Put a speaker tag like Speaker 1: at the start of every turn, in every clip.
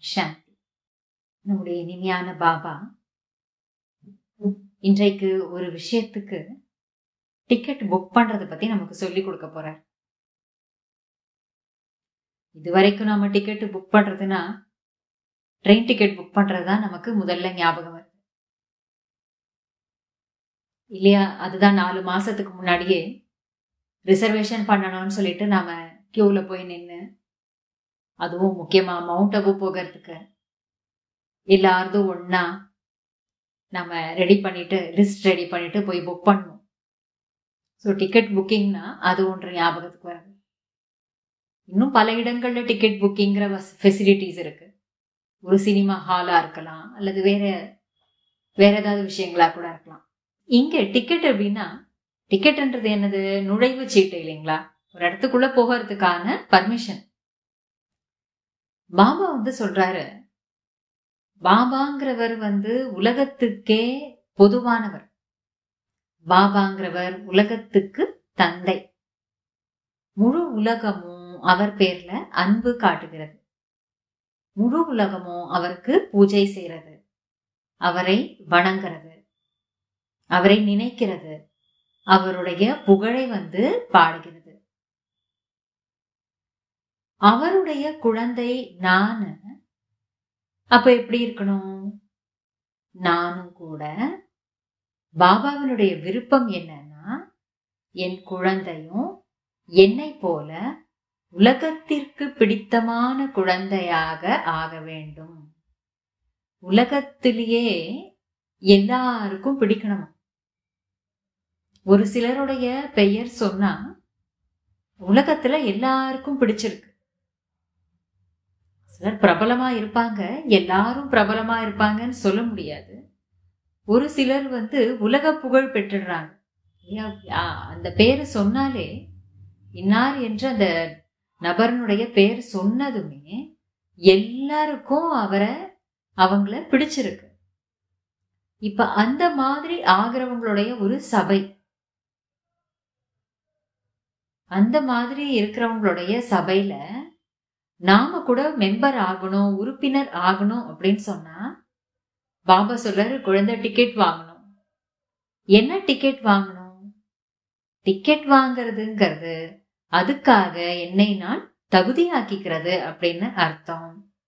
Speaker 1: சாந்தி நம்முடைய இனிமையான பாபா இன்றைக்கு ஒரு விஷயத்துக்கு டிக்கெட் புக் பண்றதை பத்தி நமக்கு சொல்லி கொடுக்க போறார் இது வரைக்கும் நாம டிக்கெட் புக் பண்றதுன்னா ட்ரெயின் டிக்கெட் புக் பண்றது தான் நமக்கு முதல்ல ஞாபகம் வருது இல்லையா அதுதான் நாலு மாசத்துக்கு முன்னாடியே ரிசர்வேஷன் பண்ணணும்னு சொல்லிட்டு நாம கியூல போய் நின்று அதுவும் முக்கியமா மவுண்ட் அபு போகிறதுக்கு எல்லாரதும் ஒண்ணா நம்ம ரெடி பண்ணிட்டு லிஸ்ட் ரெடி பண்ணிட்டு போய் புக் பண்ணணும் ஸோ டிக்கெட் புக்கிங்னா அது ஒன்று ஞாபகத்துக்கு வருது இன்னும் பல இடங்கள்ல டிக்கெட் புக்கிங்கிற ஃபெசிலிட்டிஸ் இருக்கு ஒரு சினிமா ஹாலா இருக்கலாம் அல்லது வேற வேற ஏதாவது விஷயங்களா கூட இருக்கலாம் இங்க டிக்கெட் அப்படின்னா டிக்கெட்ன்றது என்னது நுழைவு சீட்டு இல்லைங்களா ஒரு இடத்துக்குள்ள போகிறதுக்கான பர்மிஷன் பாபா வந்து சொல்றாரு பாபாங்கிறவர் வந்து உலகத்துக்கே பொதுவானவர் பாபாங்கிறவர் உலகத்துக்கு தந்தை முழு உலகமும் அவர் பேர்ல அன்பு காட்டுகிறது முழு உலகமும் அவருக்கு பூஜை செய்யறது அவரை வணங்குறது அவரை நினைக்கிறது அவருடைய புகழை வந்து பாடுகிறது அவருடைய குழந்தை நான் அப்ப எப்படி இருக்கணும் நானும் கூட பாபாவினுடைய விருப்பம் என்னன்னா என் குழந்தையும் என்னை போல உலகத்திற்கு பிடித்தமான குழந்தையாக ஆக வேண்டும் உலகத்திலேயே எல்லாருக்கும் பிடிக்கணும் ஒரு சிலருடைய பெயர் சொன்னா உலகத்துல எல்லாருக்கும் பிடிச்சிருக்கு சிலர் பிரபலமா இருப்பாங்க எல்லாரும் பிரபலமா இருப்பாங்கன்னு சொல்ல முடியாது ஒரு சிலர் வந்து உலக புகழ் பெற்றுடுறாங்க அந்த பேரை சொன்னாலே இன்னார் என்ற அந்த நபரனுடைய பெயர் சொன்னதுமே எல்லாருக்கும் அவரை அவங்கள பிடிச்சிருக்கு இப்ப அந்த மாதிரி ஆகிறவங்களுடைய ஒரு சபை அந்த மாதிரி இருக்கிறவங்களுடைய சபையில நாம கூட மெம்பர் ஆகணும் உறுப்பினர் ஆகணும் அப்படின்னு சொன்னா பாபா சொல்றாரு குழந்தை டிக்கெட் வாங்கணும் என்ன டிக்கெட் வாங்கணும் டிக்கெட் வாங்குறதுங்கிறது அதுக்காக என்னை நான் தகுதியாக்கிக்கிறது அப்படின்னு அர்த்தம்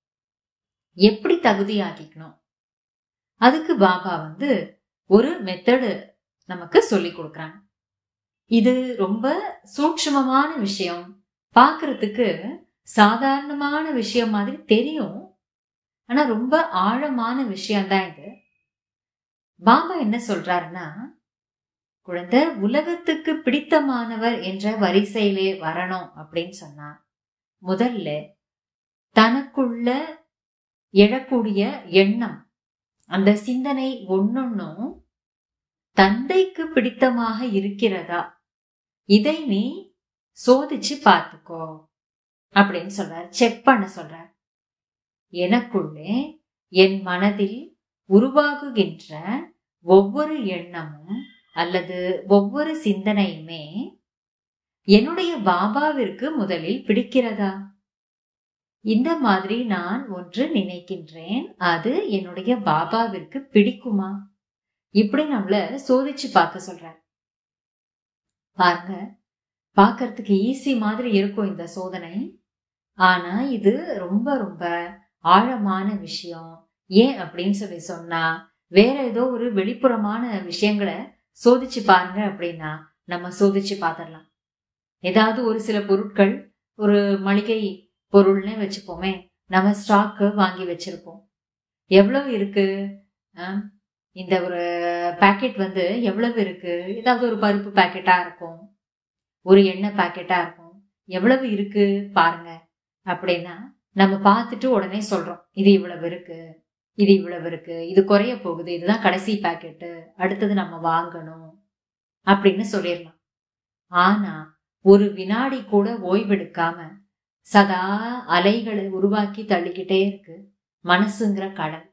Speaker 1: எப்படி தகுதியாக்கிக்கணும் அதுக்கு பாபா வந்து ஒரு மெத்தடு நமக்கு சொல்லி கொடுக்குறாங்க இது ரொம்ப சூட்சமமான விஷயம் பார்க்கறதுக்கு சாதாரணமான விஷயம் மாதிரி தெரியும் ஆனா ரொம்ப ஆழமான விஷயம்தான் இது பாபா என்ன சொல்றாருன்னா குழந்தை உலகத்துக்கு பிடித்தமானவர் என்ற வரிசையிலே வரணும் அப்படின்னு சொன்னா முதல்ல தனக்குள்ள எழக்கூடிய எண்ணம் அந்த சிந்தனை ஒன்னொன்னும் தந்தைக்கு பிடித்தமாக இருக்கிறதா இதை நீ சோதிச்சு பார்த்துக்கோ அப்படின்னு சொல்றார் செக் பண்ண சொல்றார் எனக்குள்ளே என் மனதில் உருவாகுகின்ற ஒவ்வொரு எண்ணமும் அல்லது ஒவ்வொரு சிந்தனையுமே என்னுடைய பாபாவிற்கு முதலில் பிடிக்கிறதா இந்த மாதிரி நான் ஒன்று நினைக்கின்றேன் அது என்னுடைய பாபாவிற்கு பிடிக்குமா இப்படி நம்மள சோதிச்சு பார்க்க சொல்றார் பாருங்க பார்க்கறதுக்கு ஈஸி மாதிரி இருக்கும் இந்த சோதனை ஆனா இது ரொம்ப ரொம்ப ஆழமான விஷயம் ஏன் அப்படின்னு சொல்லி சொன்னா வேற ஏதோ ஒரு வெளிப்புறமான விஷயங்களை சோதிச்சு பாருங்க அப்படின்னா நம்ம சோதிச்சு பார்த்துடலாம் ஏதாவது ஒரு சில பொருட்கள் ஒரு மளிகை பொருள்னு வச்சுப்போமே நம்ம ஸ்டாக்கு வாங்கி வச்சிருப்போம் எவ்வளவு இருக்கு இந்த ஒரு பேக்கெட் வந்து எவ்வளவு இருக்கு ஏதாவது ஒரு பருப்பு பேக்கெட்டா இருக்கும் ஒரு எண்ணெய் பேக்கெட்டா இருக்கும் எவ்வளவு இருக்கு பாருங்க அப்படின்னா நம்ம பார்த்துட்டு உடனே சொல்றோம் இது இவ்வளவு இருக்கு இது இவ்வளவு இருக்கு இது குறைய போகுது இதுதான் கடைசி பேக்கெட்டு அடுத்தது நம்ம வாங்கணும் அப்படின்னு சொல்லிடலாம் ஆனா ஒரு வினாடி கூட ஓய்வெடுக்காம சதா அலைகளை உருவாக்கி தள்ளிக்கிட்டே இருக்கு மனசுங்கிற கடல்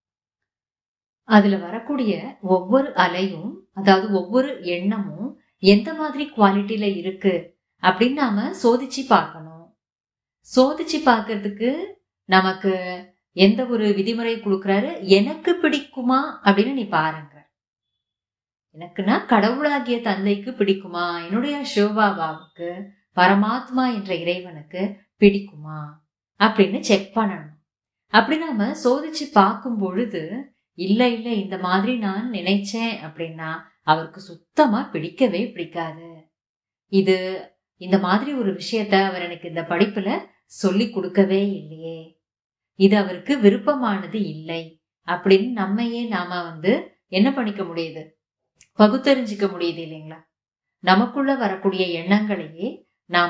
Speaker 1: அதுல வரக்கூடிய ஒவ்வொரு அலையும் அதாவது ஒவ்வொரு எண்ணமும் எந்த மாதிரி குவாலிட்டியில இருக்கு அப்படின்னு நாம சோதிச்சு பார்க்கணும் சோதிச்சு பார்க்கறதுக்கு நமக்கு எந்த ஒரு விதிமுறை கொடுக்குறாரு எனக்கு பிடிக்குமா அப்படின்னு நீ பாருங்க எனக்குன்னா கடவுளாகிய தந்தைக்கு பிடிக்குமா என்னுடைய சிவபாபாவுக்கு பரமாத்மா என்ற இறைவனுக்கு பிடிக்குமா அப்படின்னு செக் பண்ணணும் அப்படி நாம சோதிச்சு பார்க்கும் பொழுது இல்ல இல்ல இந்த மாதிரி நான் நினைச்சேன் அப்படின்னா அவருக்கு சுத்தமா பிடிக்கவே பிடிக்காது இது இந்த மாதிரி ஒரு விஷயத்த அவர் எனக்கு இந்த படிப்புல சொல்லி கொடுக்கவே இல்லையே இது அவருக்கு விருப்பமானது இல்லை அப்படின்னு நம்மையே நாம வந்து என்ன பண்ணிக்க முடியுது பகுத்தறிஞ்சிக்க முடியுது இல்லைங்களா நமக்குள்ள வரக்கூடிய எண்ணங்களையே நாம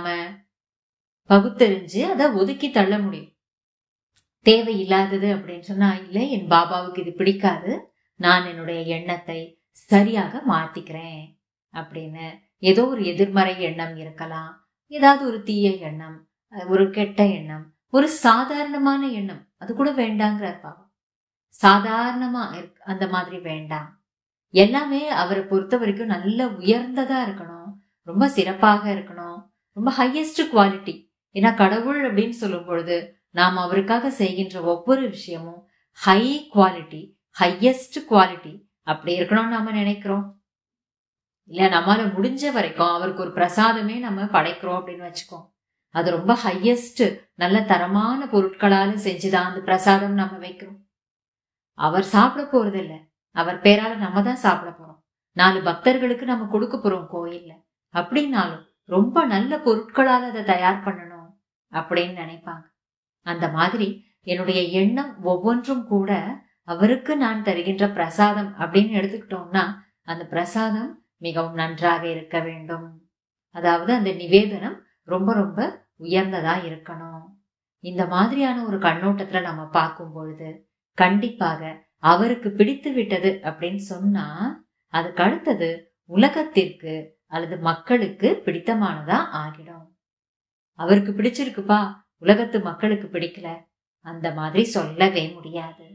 Speaker 1: பகுத்தறிஞ்சு அதை ஒதுக்கி தள்ள முடியும் தேவையில்லாதது அப்படின்னு சொன்னா இல்லை என் பாபாவுக்கு இது பிடிக்காது நான் என்னுடைய எண்ணத்தை சரியாக மாத்திக்கிறேன் அப்படின்னு ஏதோ ஒரு எதிர்மறை எண்ணம் இருக்கலாம் ஏதாவது ஒரு தீய எண்ணம் ஒரு கெட்ட எண்ணம் ஒரு சாதாரணமான எண்ணம் அது கூட வேண்டாங்கிறார் பாபா சாதாரணமா இருக்கு அந்த மாதிரி வேண்டாம் எல்லாமே அவரை பொறுத்த வரைக்கும் நல்ல உயர்ந்ததா இருக்கணும் ரொம்ப சிறப்பாக இருக்கணும் ரொம்ப ஹையஸ்ட் குவாலிட்டி ஏன்னா கடவுள் அப்படின்னு சொல்லும் பொழுது நாம் அவருக்காக செய்கின்ற ஒவ்வொரு விஷயமும் ஹை குவாலிட்டி ஹையஸ்ட் குவாலிட்டி அப்படி இருக்கணும்னு நம்ம நினைக்கிறோம் இல்ல நம்மால முடிஞ்ச வரைக்கும் அவருக்கு ஒரு பிரசாதமே நம்ம படைக்கிறோம் அப்படின்னு வச்சுக்கோம் அது ரொம்ப ஹையஸ்ட் நல்ல தரமான பொருட்களால செஞ்சுதான் அந்த பிரசாதம் நம்ம வைக்கிறோம் அவர் சாப்பிட போறது இல்ல அவர் பேரால நம்ம தான் சாப்பிட போறோம் நாலு பக்தர்களுக்கு நம்ம கொடுக்க போறோம் கோயில்ல அப்படின்னாலும் ரொம்ப நல்ல பொருட்களால் அதை தயார் பண்ணணும் அப்படின்னு நினைப்பாங்க அந்த மாதிரி என்னுடைய எண்ணம் ஒவ்வொன்றும் கூட அவருக்கு நான் தருகின்ற பிரசாதம் அப்படின்னு எடுத்துக்கிட்டோம்னா அந்த பிரசாதம் மிகவும் நன்றாக இருக்க வேண்டும் அதாவது அந்த நிவேதனம் ரொம்ப ரொம்ப உயர்ந்ததா இருக்கணும் இந்த மாதிரியான ஒரு கண்ணோட்டத்துல நம்ம பார்க்கும் பொழுது கண்டிப்பாக அவருக்கு பிடித்து விட்டது அப்படின்னு சொன்னா அதுக்கு அடுத்தது உலகத்திற்கு அல்லது மக்களுக்கு பிடித்தமானதா ஆகிடும் அவருக்கு பிடிச்சிருக்குப்பா உலகத்து மக்களுக்கு பிடிக்கல அந்த மாதிரி சொல்லவே முடியாது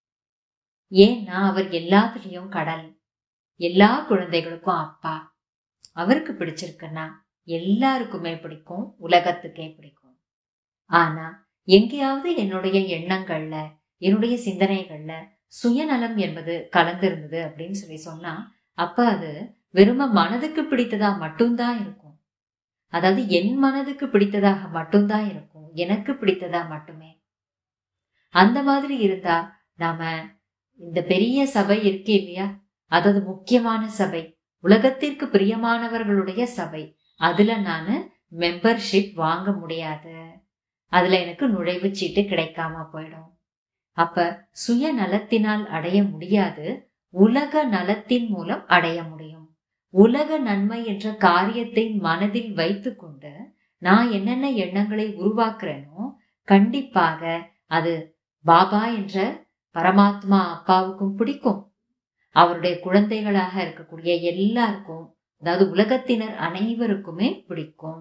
Speaker 1: ஏன்னா அவர் எல்லாத்துலயும் கடல் எல்லா குழந்தைகளுக்கும் அப்பா அவருக்கு பிடிச்சிருக்குன்னா எல்லாருக்குமே பிடிக்கும் உலகத்துக்கே பிடிக்கும் ஆனா எங்கேயாவது என்னுடைய எண்ணங்கள்ல என்னுடைய சிந்தனைகள்ல சுயநலம் என்பது கலந்திருந்தது அப்படின்னு சொல்லி சொன்னா அப்ப அது வெறும மனதுக்கு பிடித்ததா மட்டும்தான் இருக்கும் அதாவது என் மனதுக்கு பிடித்ததாக மட்டும்தான் இருக்கும் எனக்கு பிடித்ததா மட்டுமே அந்த மாதிரி இருந்தா நாம இந்த பெரிய சபை இருக்கு இல்லையா அதாவது முக்கியமான சபை உலகத்திற்கு பிரியமானவர்களுடைய சபை அதுல நானு மெம்பர்ஷிப் வாங்க முடியாது அதுல எனக்கு நுழைவு சீட்டு கிடைக்காம போயிடும் அப்ப சுய நலத்தினால் அடைய முடியாது உலக நலத்தின் மூலம் அடைய முடியும் உலக நன்மை என்ற காரியத்தை மனதில் வைத்துக்கொண்டு நான் என்னென்ன எண்ணங்களை உருவாக்குறேனோ கண்டிப்பாக அது பாபா என்ற பரமாத்மா அப்பாவுக்கும் பிடிக்கும் அவருடைய குழந்தைகளாக இருக்கக்கூடிய எல்லாருக்கும் அதாவது உலகத்தினர் அனைவருக்குமே பிடிக்கும்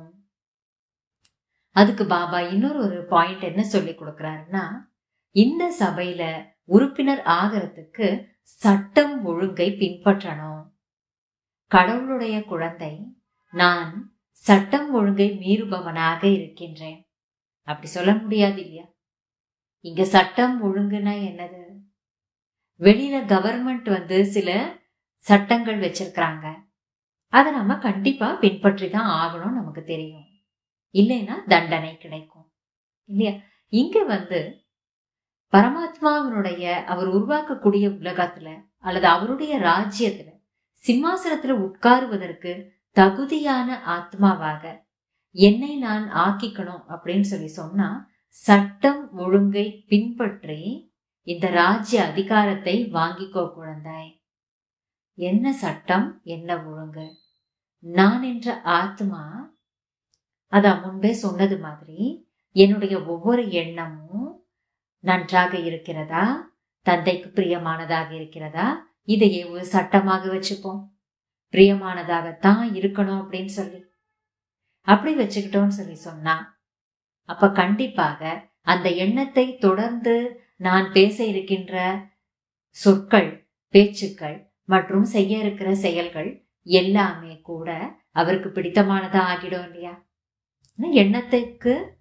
Speaker 1: அதுக்கு பாபா இன்னொரு ஒரு பாயிண்ட் என்ன சொல்லி கொடுக்கிறாருன்னா இந்த சபையில உறுப்பினர் ஆகிறதுக்கு சட்டம் ஒழுங்கை பின்பற்றணும் கடவுளுடைய குழந்தை நான் சட்டம் ஒழுங்கை மீறுபவனாக இருக்கின்றேன் அப்படி சொல்ல முடியாது இல்லையா இங்க சட்டம் ஒழுங்குனா என்னது வெளியில கவர்மெண்ட் வந்து சில சட்டங்கள் வச்சிருக்கிறாங்க அதை நம்ம கண்டிப்பா பின்பற்றி தான் ஆகணும் நமக்கு தெரியும் இல்லைன்னா தண்டனை கிடைக்கும் இல்லையா இங்க வந்து பரமாத்மாவினுடைய அவர் உருவாக்கக்கூடிய உலகத்துல அல்லது அவருடைய ராஜ்யத்துல சிம்மாசனத்துல உட்காருவதற்கு தகுதியான ஆத்மாவாக என்னை நான் ஆக்கிக்கணும் அப்படின்னு சொல்லி சொன்னா சட்டம் ஒழுங்கை பின்பற்றி இந்த ராஜ்ய அதிகாரத்தை வாங்கிக்கோ குழந்தாய் என்ன சட்டம் என்ன ஒழுங்கு நான் என்ற ஆத்மா அதான் முன்பே சொன்னது மாதிரி என்னுடைய ஒவ்வொரு எண்ணமும் நன்றாக இருக்கிறதா தந்தைக்கு பிரியமானதாக இருக்கிறதா இதையே ஒரு சட்டமாக வச்சுப்போம் பிரியமானதாகத்தான் இருக்கணும் அப்படின்னு சொல்லி அப்படி வச்சுக்கிட்டோம்னு சொல்லி சொன்னா அப்ப கண்டிப்பாக அந்த எண்ணத்தை தொடர்ந்து நான் பேச இருக்கின்ற சொற்கள் பேச்சுக்கள் மற்றும் செய்ய இருக்கிற செயல்கள் எல்லாமே கூட அவருக்கு பிடித்தமானதா ஆகிடும் இல்லையா எண்ணத்துக்கு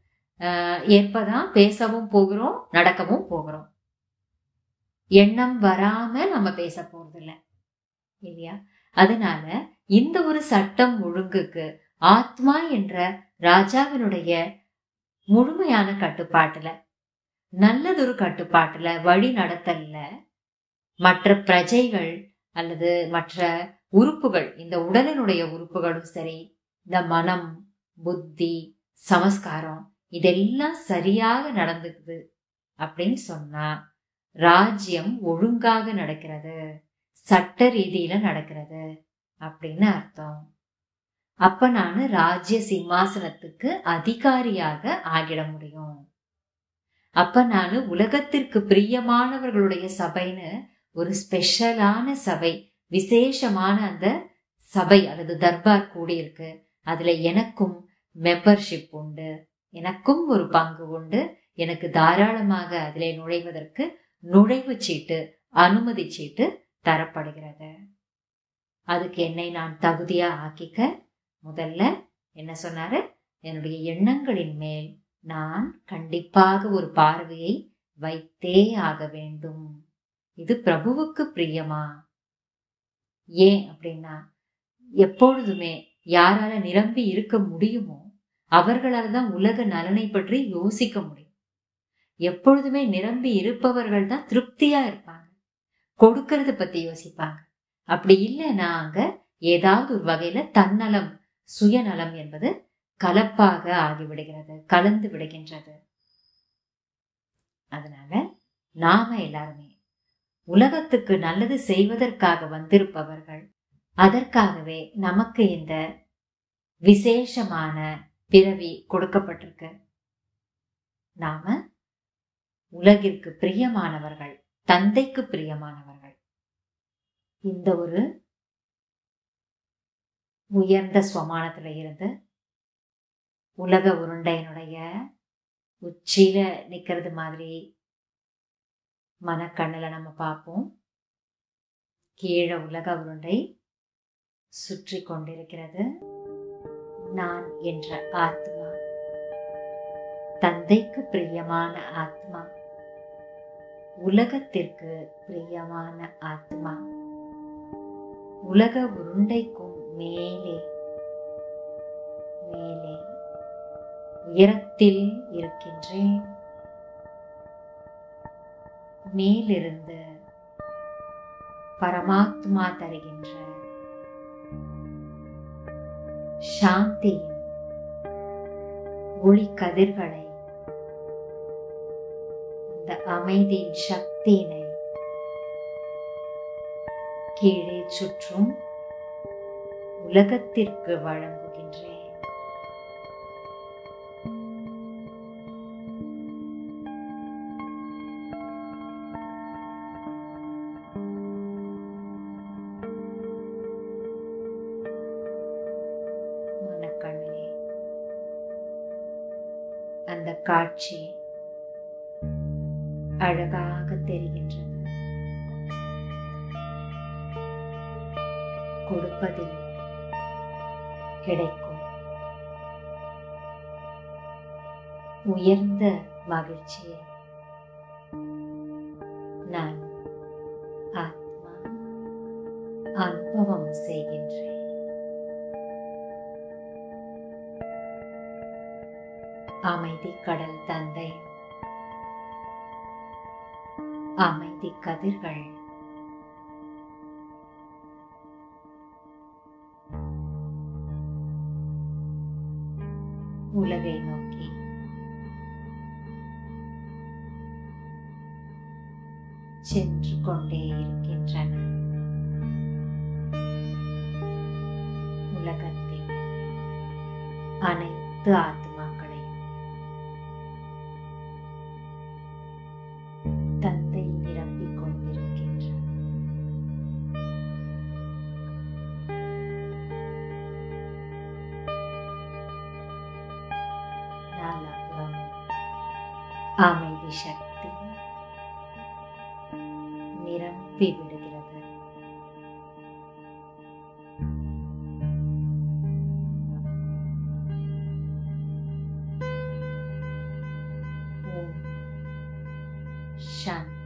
Speaker 1: ஆஹ், ஏற்பதான் பேசவும் போகிறோம் நடக்கவும் போகிறோம் எண்ணம் வராம நம்ம பேச போறது இல்ல இல்லையா அதனால இந்த ஒரு சட்டம் ஒழுங்குக்கு ஆத்மா என்ற ராஜாவினுடைய முழுமையான கட்டுப்பாட்டுல நல்லதொரு கட்டுப்பாட்டுல வழி நடத்தல்ல மற்ற பிரஜைகள் அல்லது மற்ற உறுப்புகள் இந்த உடலினுடைய உறுப்புகளும் சரி இந்த மனம் புத்தி சமஸ்காரம் இதெல்லாம் சரியாக நடந்துக்குது அப்படின்னு சொன்னா ராஜ்யம் ஒழுங்காக நடக்கிறது சட்ட ரீதியில நடக்கிறது அப்படின்னு அர்த்தம் அப்ப நானு ராஜ்ய சிம்மாசனத்துக்கு அதிகாரியாக ஆகிட முடியும் அப்ப நானு உலகத்திற்கு பிரியமானவர்களுடைய சபைன்னு ஒரு ஸ்பெஷலான சபை விசேஷமான அந்த சபை அல்லது தர்பார் கூடியிருக்கு அதுல எனக்கும் மெம்பர்ஷிப் உண்டு எனக்கும் ஒரு பங்கு உண்டு எனக்கு தாராளமாக அதிலே நுழைவதற்கு நுழைவு சீட்டு அனுமதி சீட்டு தரப்படுகிறது அதுக்கு என்னை நான் தகுதியா ஆக்கிக்க முதல்ல என்ன சொன்னாரு என்னுடைய எண்ணங்களின் மேல் நான் கண்டிப்பாக ஒரு பார்வையை வைத்தே ஆக வேண்டும் இது பிரபுவுக்கு பிரியமா ஏன் அப்படின்னா எப்பொழுதுமே யாரால நிரம்பி இருக்க முடியுமோ அவர்களால் தான் உலக நலனை பற்றி யோசிக்க முடியும் எப்பொழுதுமே நிரம்பி இருப்பவர்கள் தான் திருப்தியா இருப்பாங்க கொடுக்கறத பத்தி யோசிப்பாங்க அப்படி இல்லைன்னா அங்க ஏதாவது ஒரு வகையில தன்னலம் சுயநலம் என்பது கலப்பாக ஆகிவிடுகிறது கலந்து விடுகின்றது அதனால நாம எல்லாருமே உலகத்துக்கு நல்லது செய்வதற்காக வந்திருப்பவர்கள் அதற்காகவே நமக்கு இந்த விசேஷமான பிறவி கொடுக்கப்பட்டிருக்கு நாம உலகிற்கு பிரியமானவர்கள் தந்தைக்கு பிரியமானவர்கள் இந்த ஒரு உயர்ந்த ஸ்வமானத்துல இருந்து உலக உருண்டையினுடைய உச்சியில நிக்கிறது மாதிரி மனக்கண்ணுல நம்ம பார்ப்போம் கீழே உலக உருண்டை சுற்றி கொண்டிருக்கிறது நான் என்ற ஆத்மா தந்தைக்கு பிரியமான ஆத்மா உலகத்திற்கு பிரியமான ஆத்மா உலக உருண்டைக்கும் மேலே மேலே உயரத்தில் இருக்கின்றேன் மேலிருந்து பரமாத்மா தருகின்ற சாந்தியின் ஒளி கதிர்களை அந்த அமைதியின் சக்தியினை கீழே சுற்றும் உலகத்திற்கு வழங்குகின்றேன் மனக்கண்ணிலே அந்த காட்சி அழகாக தெரிகின்றது கொடுப்பதில் கிடைக்கும் உயர்ந்த மகிழ்ச்சியை நான் ஆத்மா அனுபவம் செய்கின்றேன் அமைதி கடல் தந்தை அமைதி கதிர்கள் உலகை நோக்கி சென்று கொண்டே இருக்கின்றன உலகத்தில் அனைத்து ஆத்மாக்களையும் தந்தை நிரப்பிக் கொண்டிருக்கின்றார் நாலாபுரம் அமைதி சக்தி நிரம்பி விடுகிறது சாந்தி